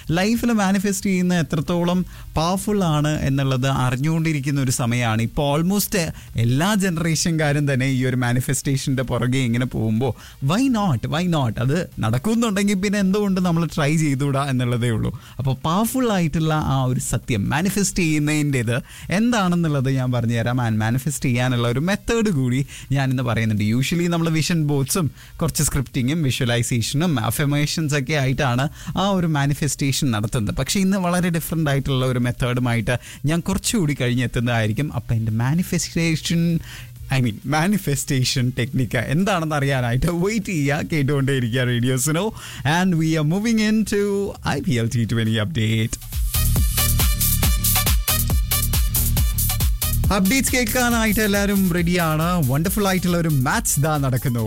ലൈഫിൽ മാനിഫെസ്റ്റ് ചെയ്യുന്ന എത്രത്തോളം പവർഫുൾ ആണ് എന്നുള്ളത് അറിഞ്ഞുകൊണ്ടിരിക്കുന്ന ഒരു സമയമാണ് ഇപ്പോൾ ഓൾമോസ്റ്റ് എല്ലാ ജനറേഷൻകാരും തന്നെ ഈ ഒരു മാനിഫെസ്റ്റേഷൻ്റെ പുറകെ ഇങ്ങനെ പോകുമ്പോൾ വൈ നോട്ട് വൈ നോട്ട് അത് നടക്കുന്നുണ്ടെങ്കിൽ പിന്നെ എന്തുകൊണ്ട് നമ്മൾ ട്രൈ ചെയ്തുകൂടാ എന്നുള്ളതേ ഉള്ളൂ അപ്പോൾ പവർഫുൾ ആയിട്ടുള്ള ആ ഒരു സത്യം മാനിഫെസ്റ്റ് ചെയ്യുന്നതിൻ്റെത് എന്താണെന്നുള്ളത് ഞാൻ പറഞ്ഞുതരാം ആൻഡ് മാനിഫെസ്റ്റ് ചെയ്യാനുള്ള ഒരു മെത്തേഡ് കൂടി ഞാൻ ഇന്ന് പറയുന്നുണ്ട് യൂഷ്വലി നമ്മൾ വിഷൻ ബോർഡ്സും കുറച്ച് സ്ക്രിപ്റ്റിങ്ങും വിഷ്വലൈസേഷനും അഫമേഷൻസ് ഒക്കെ ആയിട്ടാണ് ആ ഒരു മാനിഫെസ്റ്റേഷൻ നടത്തുന്നത് പക്ഷേ ഇന്ന് വളരെ ഡിഫറെൻ്റ് ആയിട്ടുള്ള ഒരു മെത്തേഡുമായിട്ട് ഞാൻ കുറച്ചുകൂടി കഴിഞ്ഞെത്തുന്നതായിരിക്കും അപ്പം എൻ്റെ manifestation I mean manifestation technique എന്താണെന്ന് അറിയാനായിട്ട് വെയിറ്റ് ചെയ്യുക കേട്ടുകൊണ്ടേയിരിക്കുക radio Suno and we are moving in to I P L T twenty update updates കേൾക്കാനായിട്ട് എല്ലാവരും റെഡിയാണ് വണ്ടർഫുൾ ആയിട്ടുള്ള ഒരു മാച്ച് ദാ നടക്കുന്നു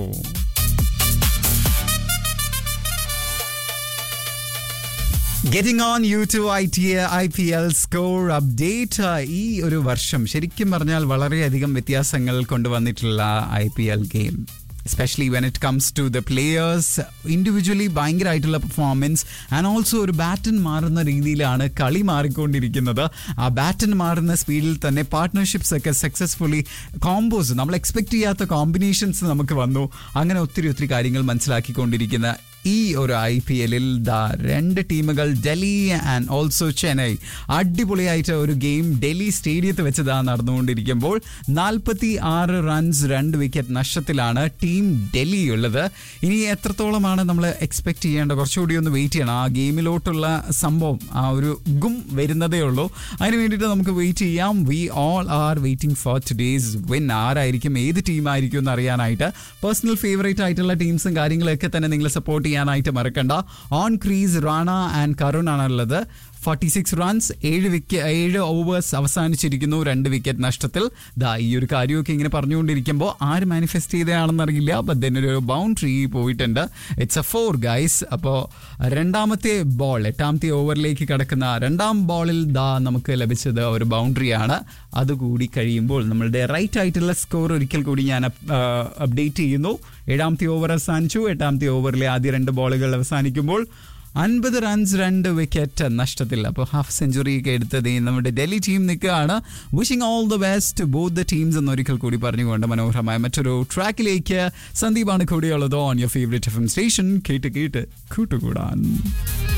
getting on you to I T I P L score update ഈ ഒരു വർഷം ശരിക്കും പറഞ്ഞാൽ വളരെയധികം വ്യത്യാസങ്ങൾ കൊണ്ടുവന്നിട്ടുള്ള I P L game especially when it comes to the players individually ഭയങ്കരമായിട്ടുള്ള പെർഫോമൻസ് ആൻഡ് ഓൾസോ ഒരു ബാറ്റൻ മാറുന്ന രീതിയിലാണ് കളി മാറിക്കൊണ്ടിരിക്കുന്നത് ആ ബാറ്റൻ മാറുന്ന സ്പീഡിൽ തന്നെ പാർട്ട്ണർഷിപ്സ് ഒക്കെ സക്സസ്ഫുള്ളി കോംബോസ് നമ്മൾ എക്സ്പെക്ട് ചെയ്യാത്ത കോമ്പിനേഷൻസ് നമുക്ക് വന്നു അങ്ങനെ ഒത്തിരി ഒത്തിരി കാര്യങ്ങൾ മനസ്സിലാക്കിക്കൊണ്ടിരിക്കുന്ന ഈ ഒരു ഐ പി എല്ലിൽ ദാ രണ്ട് ടീമുകൾ ഡൽഹി ആൻഡ് ഓൾസോ ചെന്നൈ അടിപൊളിയായിട്ട് ഒരു ഗെയിം ഡൽഹി സ്റ്റേഡിയത്തിൽ വെച്ച് ദാ നടന്നുകൊണ്ടിരിക്കുമ്പോൾ നാൽപ്പത്തി ആറ് റൺസ് രണ്ട് വിക്കറ്റ് നഷ്ടത്തിലാണ് ടീം ഡൽഹി ഉള്ളത് ഇനി എത്രത്തോളമാണ് നമ്മൾ എക്സ്പെക്ട് ചെയ്യേണ്ട കുറച്ചുകൂടി ഒന്ന് വെയിറ്റ് ചെയ്യണം ആ ഗെയിമിലോട്ടുള്ള സംഭവം ആ ഒരു ഗും വരുന്നതേ ഉള്ളൂ അതിന് വേണ്ടിയിട്ട് നമുക്ക് വെയിറ്റ് ചെയ്യാം we all are waiting for today's win ആരായിരിക്കും ഏത് ടീമായിരിക്കും എന്ന് അറിയാനായിട്ട് പേഴ്സണൽ ഫേവറേറ്റ് ആയിട്ടുള്ള ടീംസും കാര്യങ്ങളൊക്കെ തന്നെ നിങ്ങൾ സപ്പോർട്ട് ചെയ്യാനായിട്ട് മറക്കണ്ട on crease Rana and Karun ആണുള്ളത് ഫോർട്ടി സിക്സ് റൺസ് ഏഴ് വിക്കറ്റ് ഏഴ് ഓവേഴ്സ് അവസാനിച്ചിരിക്കുന്നു രണ്ട് വിക്കറ്റ് നഷ്ടത്തിൽ ദാ ഈ ഒരു കാര്യമൊക്കെ ഇങ്ങനെ പറഞ്ഞുകൊണ്ടിരിക്കുമ്പോൾ ആര് മാനിഫെസ്റ്റ് ചെയ്തതാണെന്ന് അറിയില്ല ബട്ട് ദെൻ ഒരു ബൗണ്ടറി പോയിട്ടുണ്ട് ഇറ്റ്സ് എ ഫോർ ഗൈസ് അപ്പോൾ രണ്ടാമത്തെ ബോൾ എട്ടാമത്തെ ഓവറിലേക്ക് കിടക്കുന്ന രണ്ടാം ബോളിൽ ദാ നമുക്ക് ലഭിച്ചത് ഒരു ബൗണ്ടറിയാണ് അതുകൂടി കഴിയുമ്പോൾ നമ്മളുടെ റൈറ്റ് ആയിട്ടുള്ള സ്കോർ ഒരിക്കൽ കൂടി ഞാൻ അപ്ഡേറ്റ് ചെയ്യുന്നു ഏഴാമത്തെ ഓവർ അവസാനിച്ചു എട്ടാമത്തെ ഓവറിലെ ആദ്യ രണ്ട് ബോളുകൾ അവസാനിക്കുമ്പോൾ അൻപത് റൺസ് രണ്ട് വിക്കറ്റ് നഷ്ടത്തിൽ അപ്പോൾ ഹാഫ് സെഞ്ചുറി ഒക്കെ എടുത്തത് നമ്മുടെ ഡൽഹി ടീം നിൽക്കുകയാണ് wishing all the best both the teams എന്നൊരിക്കൽ കൂടി പറഞ്ഞുകൊണ്ട് മനോഹരമായ മറ്റൊരു ട്രാക്കിലേക്ക് സന്ദീപാണ് കൂടിയുള്ളത് on your favourite F M station കേട്ട് കേട്ട് കൂട്ടുകൂടാൻ